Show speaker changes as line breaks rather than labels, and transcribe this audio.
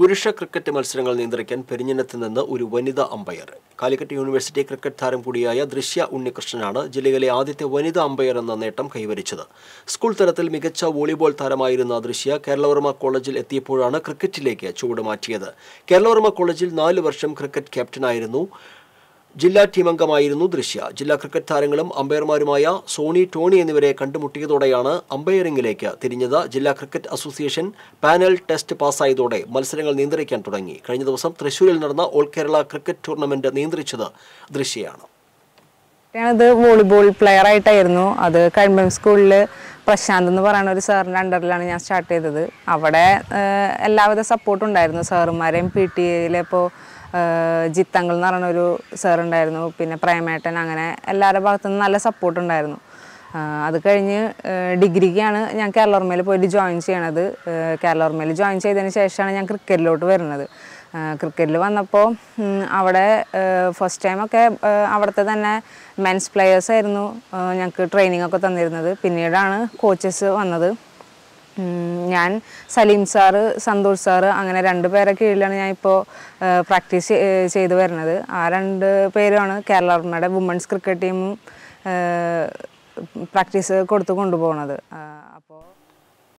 പുരുഷ ക്രിക്കറ്റ് മത്സരങ്ങൾ നിയന്ത്രിക്കാൻ പെരിഞ്ഞനത്ത് നിന്ന് ഒരു വനിതാ അമ്പയർ കാലിക്കറ്റ് യൂണിവേഴ്സിറ്റി ക്രിക്കറ്റ് താരം കൂടിയായ ദൃശ്യ ഉണ്ണികൃഷ്ണനാണ് ജില്ലയിലെ ആദ്യത്തെ വനിതാ അമ്പയർ എന്ന നേട്ടം കൈവരിച്ചത് സ്കൂൾ തലത്തിൽ മികച്ച വോളിബോൾ താരമായിരുന്ന ദൃശ്യ കേരളവർമ്മ കോളേജിൽ എത്തിയപ്പോഴാണ് ക്രിക്കറ്റിലേക്ക് ചുവട് മാറ്റിയത് കേരളവർമ്മ കോളേജിൽ നാല് വർഷം ക്രിക്കറ്റ് ക്യാപ്റ്റനായിരുന്നു ജില്ലാ ടീം അംഗമായിരുന്നു ദൃശ്യ ജില്ലാ ക്രിക്കറ്റ് താരങ്ങളും അമ്പയർമാരുമായ സോണി ടോണി എന്നിവരെ കണ്ടുമുട്ടിയതോടെയാണ് അമ്പയറിംഗിലേക്ക് തിരിഞ്ഞത് ജില്ലാ ക്രിക്കറ്റ് അസോസിയേഷൻ പാനൽ ടെസ്റ്റ് പാസ്സായതോടെ മത്സരങ്ങൾ നിയന്ത്രിക്കാൻ തുടങ്ങി കഴിഞ്ഞ ദിവസം തൃശൂരിൽ നടന്ന ഓൾ കേരള ക്രിക്കറ്റ് ടൂർണമെന്റ് നിയന്ത്രിച്ചത് ദൃശ്യയാണ്
ഞാനത് വോളിബോൾ പ്ലെയർ ആയിട്ടായിരുന്നു അത് കഴിമ്പം സ്കൂളിൽ പ്രശാന്ത് എന്ന് പറയുന്ന ഒരു സാറിൻ്റെ അണ്ടറിലാണ് ഞാൻ സ്റ്റാർട്ട് ചെയ്തത് അവിടെ ഏഹ്, എല്ലാവിധ സപ്പോർട്ടും ഉണ്ടായിരുന്നു സാറുമാരെയും പി ടി എയിലിപ്പോൾ ജിത്തങ്ങൾ എന്ന് പറയുന്ന ഒരു സാർ ഉണ്ടായിരുന്നു പിന്നെ പ്രേമേട്ടൻ അങ്ങനെ എല്ലാവരുടെ ഭാഗത്തുനിന്ന് നല്ല സപ്പോർട്ട് ഉണ്ടായിരുന്നു ആഹ് അത് കഴിഞ്ഞ് ഏഹ് ഡിഗ്രിക്കാണ് ഞാൻ കേരളോർമയിൽ പോയിട്ട് ജോയിൻ ചെയ്യണത് ഏഹ് കേരളോർമയിൽ ജോയിൻ ചെയ്തതിന് ശേഷമാണ് ഞാൻ ക്രിക്കറ്റിലോട്ട് വരുന്നത് ക്രിക്കറ്റിൽ വന്നപ്പോൾ ഉം, അവിടെ ഫസ്റ്റ് ടൈമൊക്കെ അവിടുത്തെ തന്നെ മെൻസ് പ്ലെയേഴ്സ് ആയിരുന്നു ഏഹ് ഞങ്ങൾക്ക് ട്രെയിനിങ് ഒക്കെ തന്നിരുന്നത് പിന്നീടാണ് കോച്ചസ് വന്നത് ഉം, ഞാൻ സലീം സാറ് സന്തോഷ് സാറ് അങ്ങനെ രണ്ട് പേരെ കീഴിലാണ് ഞാൻ ഇപ്പോൾ പ്രാക്ടീസ് ചെയ്ത് വരുന്നത് ആ രണ്ട് പേരുമാണ് കേരള ആർമിയുടെ വുമൺസ് ക്രിക്കറ്റ് ടീമും പ്രാക്ടീസ് കൊടുത്ത് കൊണ്ടുപോകുന്നത് ആ,